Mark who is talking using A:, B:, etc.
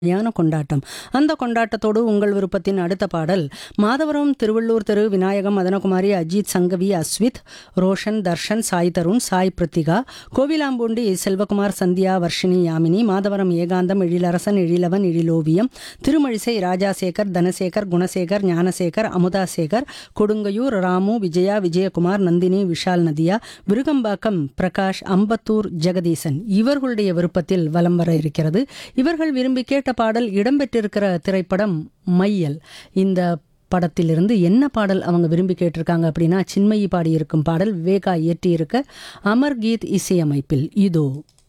A: யான கொண்டாட்டம் அந்த கொண்டாட்டத்தோடு உங்கள் விருப்பத்தின் அடுத்த பாடல் மாதவரம் திருவள்ளூர் தெரு விநாயகம் மதனகுமாரி அஜித் சங்கவி அஸ்வித் ரோஷன் தர்ஷன் சாய் தருண் சாய் பிருத்திகா கோவிலாம்பூண்டி செல்வகுமார் சந்தியா வர்ஷினி யாமினி மாதவரம் ஏகாந்தம் எழிலரசன் எழிலவன் எழிலோவியம் திருமழிசை ராஜாசேகர் தனசேகர் குணசேகர் ஞானசேகர் அமுதாசேகர் கொடுங்கையூர் ராமு விஜயா விஜயகுமார் நந்தினி விஷால் நதியா விருகம்பாக்கம் பிரகாஷ் அம்பத்தூர் ஜெகதீசன் இவர்களுடைய விருப்பத்தில் வலம் வர இருக்கிறது இவர்கள் விரும்பி கேட்ட பாடல் இடம்பெற்றிருக்கிற திரைப்படம் மையல் இந்த படத்திலிருந்து என்ன பாடல் அவங்க விரும்பி கேட்டிருக்காங்க அப்படின்னா சின்மயி பாடியிருக்கும் பாடல் விவேகா இயற்றியிருக்க அமர் கீத் இசையமைப்பில் இதோ